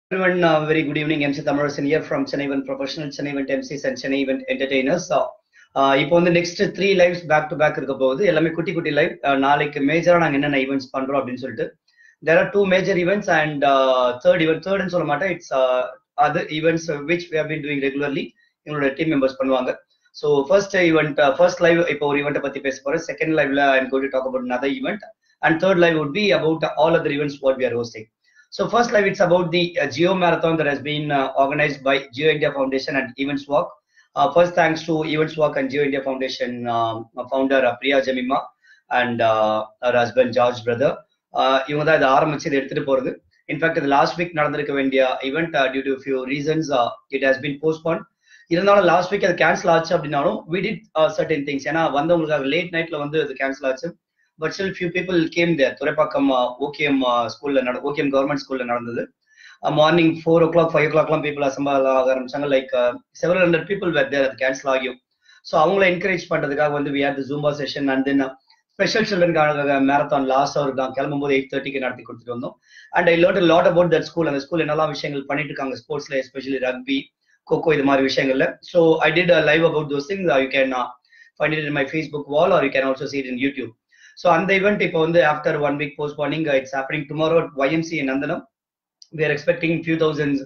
everyone, uh, very good evening. MC Thamarasan here from Chennai Event Professional, Chennai Event MCs and Chennai Event Entertainers. So, uh, இப்போ வந்து next three lives back to back இருக்க போகுது எல்லாமே குட்டி குட்டி live நாளைக்கு மேஜரா நாங்க என்னென்ன ஈவெண்ட்ஸ் பண்றோம் அப்படின்னு சொல்லிட்டு there are two major events and third event தேர்ட்னு சொல்ல மாட்டேன் it's other events which we have been doing regularly எங்களோட டீம் மெம்பர்ஸ் பண்ணுவாங்க so first event first live இப்போ ஒரு ஈவெண்ட்டை பத்தி பேச போறேன் செகண்ட் லைவ்ல I'm going to talk about another event and third live would be about all other events what we are hosting So first live, it's about the uh, Geo Marathon that has been uh, organized by Geo India Foundation and Events Walk. Uh, first, thanks to Events Walk and Geo India Foundation um, founder uh, Priya Jamima and uh, her husband George brother. Uh, இவங்க தான் இதை ஆரம்பிச்சு இதை எடுத்துட்டு போறது in fact இது last week நடந்திருக்க வேண்டிய event due to few reasons it has been postpone இருந்தாலும் லாஸ்ட் வீக் அது கேன்சல் ஆச்சு அப்படின்னாலும் வி டிட் சர்டன் திங்ஸ் ஏன்னா வந்தவங்களுக்கு லேட் நைட்ல வந்து அது கேன்சல் ஆச்சு but still few people came there Thuraipakkam OKM ஸ்கூல்ல நட ஓகேஎம் கவர்மெண்ட் ஸ்கூல்ல நடந்தது morning four o'clock five ஓ கிளாக்லாம் பீப்புள் அசம்பிள் ஆக ஆரம்பிச்சாங்க like several hundred people were there அது கேன்சல் ஆகியும் ஸோ அவங்கள என்கரேஜ் பண்றதுக்காக வந்து we here the Zumba session and then special சில்ட்ரனுக்காக மேரத்தான் லாஸ்ட் அவர் தான் கிளம்பும் போது எயிட் தேர்ட்டிக்கு நடத்தி கொடுத்துட்டு வந்தோம் and I learnt lot about that school அந்த ஸ்கூல் என்னெல்லாம் விஷயங்கள் பண்ணிட்டு இருக்காங்க ஸ்போர்ட்ஸ்ல எஸ்பெஷலி ரக்பி கோகோ இது மாதிரி விஷயங்கள்ல so I did live about those things you can find it in my Facebook wall or you can also see it in YouTube so அந்த ஈவெண்ட் இப்போ வந்து ஆஃப்டர் ஒன் வீக் போஸ்ட் பண்ணிங் it's happening tomorrow YMC Nandanam we are expecting few thousand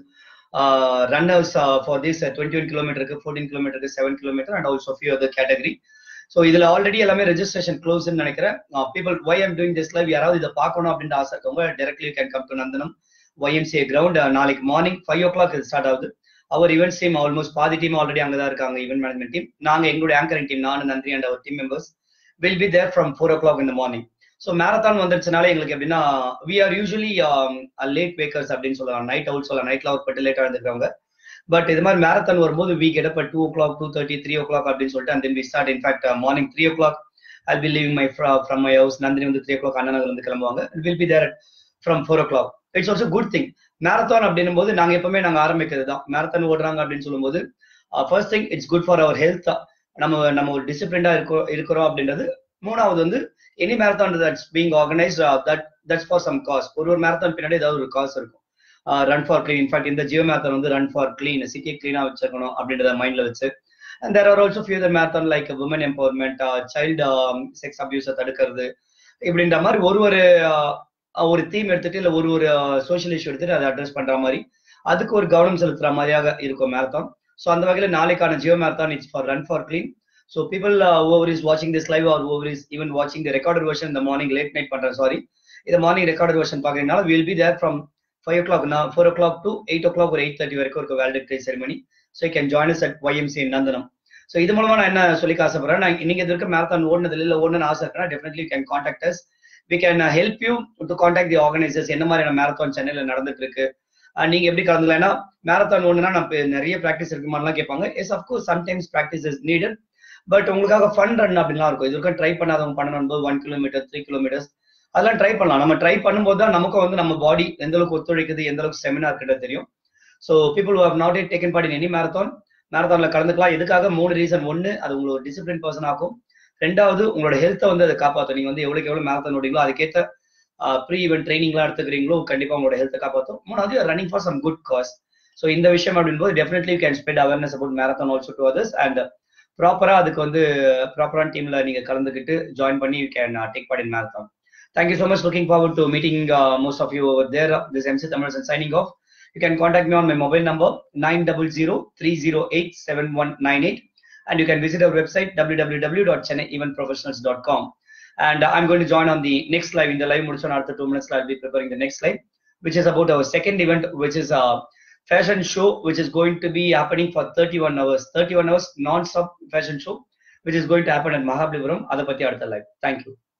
runners for this twenty one கிலோமீட்டருக்கு ஃபோர்டீன் கிலோமீட்டருக்கு seven kilometer and also few other category so இதுல already எல்லாமே ரெஜிஸ்ட்ரேஷன் க்ளோஸ்ன்னு நினைக்கிறேன் people Y M doing this live யாராவது இதை பார்க்கணும் அப்படின்னு ஆசை இருக்கவங்க directly can come to Nandanam YMCA ground நாளைக்கு மார்னிங் ஃபைவ் ஓ கிளாக் இது ஸ்டார்ட் ஆகுது அவர் ஈவெண்ட்ஸ் டீம் ஆல்மோஸ்ட் பாதி டீம் ஆல்ரெடி அங்கே தான் இருக்காங்க ஈவெண்ட் மேனேஜ்மெண்ட் டீம் நாங்கள் எங்களுடைய ஆங்கரிங் டீம் நான் நன்றி and our team members will be there from four o'clock இந்த மார்னிங் ஸோ மேரத்தான் வந்துருச்சுனால எங்களுக்கு எப்படின்னா we are usually late wakers அப்படின்னு சொல்லலாம் நைட் அவுட் சொல்லலாம் நைட்ல ஒர்க் பண்ணிட்டு லேட்டாக இருந்திருக்காங்க பட் இது மாதிரி மேரத்தான் வரும்போது வீக் எடுப்ப two o'clock two thirty three o'clock அப்படின்னு சொல்லிட்டு and then we start in fact morning three o'clock I be living my from my house Nandini வந்து த்ரீ ஓ கிளாக் அண்ணா வந்து கிளம்புவாங்க will be there from four o'clock it's also good thing marathon அப்படின்னும் போது நாங்கள் எப்பவுமே நாங்கள் ஆரம்பிக்கிறது தான் மேரத்தான் ஓடுறாங்க அப்படின்னு சொல்லும்போது first thing it's good for our health நம்ம நம்ம ஒரு டிசிப்ளின்டா இருக்கோ இருக்கிறோம் அப்படின்றது மூணாவது வந்து any marathon that's being organise that that's for some cause ஒரு ஒரு மேரத்தான் பின்னாடி ஏதாவது ஒரு காஸ் இருக்கும் ரன் ஃபார் கிளீன் இன்ஃபேக்ட் இந்த ஜியோ மேரத்தான் வந்து ரன் ஃபார் கிளீன் சிட்டியை கிளீனா வச்சிருக்கணும் அப்படின்றத மைண்ட்ல வச்சு and there are also few other marathon like women empowerment child sex அபியூஸை தடுக்கிறது இப்படின்ற மாதிரி ஒரு ஒரு ஒரு தீம் எடுத்துட்டு இல்ல ஒரு ஒரு சோஷியல் இஷ்யூ எடுத்துட்டு அதை அட்ரஸ் பண்ற மாதிரி அதுக்கு ஒரு கவனம் செலுத்துற மாதிரியாக இருக்கும் மேரத்தான் ஸோ அந்த வகையில நாளைக்கான Jio marathon it's for run for clean so people over is வாட்சிங் this live are over is even வாட்சிங் த ரெக்கார்டட் வெர்ஷன் இந்த மார்னிங் லேட் நைட் பண்றேன் சாரி இந்த மார்னிங் ரெக்கார்டட் வெர்ஷன் பாக்குறதுனால will be there from five O clock four O clock to eight O clock ஒரு eight thirty வரைக்கும் இருக்கும் வேல்டேட் ceremony so can join us at YMC Nandanam so இது மூலமா நான் என்ன சொல்லிக்க ஆசைப்படுறேன் நான் நீங்க இது இருக்க மேரத்தான் ஓடுனது இல்லை ஓடணும்னு ஆசை இருக்கேன் definitely can contact us we can help you to contact the organisers என்ன மாதிரியான மேரத்தான் சென்னையில் நடந்துட்டு இருக்கு நீங்க எப்படி கலந்துக்கலாம் ஏன்னா மேரத்தான் ஒண்ணுனா நம்ம நிறைய ப்ராக்டிஸ் இருக்குமாலாம் கேட்பாங்க yes of course sometimes practice is needed but உங்களுக்காக ஃபன் ரன் அப்படின்லாம் இருக்கும் இது வரைக்கும் ட்ரை பண்ணாதவங்க பண்ணணும் போது ஒன் கிலோமீட்டர் த்ரீ கிலோமீட்டர்ஸ் அதெல்லாம் ட்ரை பண்ணலாம் நம்ம ட்ரை பண்ணும்போது தான் நமக்கும் வந்து நம்ம பாடி எந்த அளவுக்கு ஒத்துழைக்குது எந்த அளவுக்கு செமினா இருக்குன்றது தெரியும் so people have not it taken part in any marathon மேரத்தான்ல கலந்துக்கலாம் எதுக்காக மூணு ரீசன் ஒன்னு அது உங்களை ஒரு டிசிப்ளின் பர்சன் ஆகும் ரெண்டாவது உங்களோட ஹெல்த்தை வந்து அதை காப்பாற்றும் நீங்க வந்து எவ்வளவுக்கு எவ்வளவு மேரத்தான் ஓடிங்களோ அதுக்கேற்ற ப்ரீ ஈவென்ட் ட்ரைனிங்லாம் எடுத்துக்கிறீங்களோ கண்டிப்பா உங்களோட ஹெல்த்தை காப்பாற்றும் மூணாவது running for some good cause so இந்த விஷயம் அப்படின்போது definitely can spread awareness about marathon also to others and ப்ராப்பரா அதுக்கு வந்து ப்ராப்பரான டீம்ல நீங்க கலந்துக்கிட்டு ஜாயின் பண்ணி you can take part in marathon thank you so much looking forward to meeting most of you over there this MC Tamil signing off You can contact me on my mobile number 900-308-7198 and you can visit our website www.chennaieventprofessionals.com and I'm going to join on the next live in the live Mudison after two minutes I'll be preparing the next live which is about our second event which is a fashion show which is going to be happening for 31 hours 31 hours non-stop fashion show which is going to happen at Mahabalipuram Adapati Artha live thank you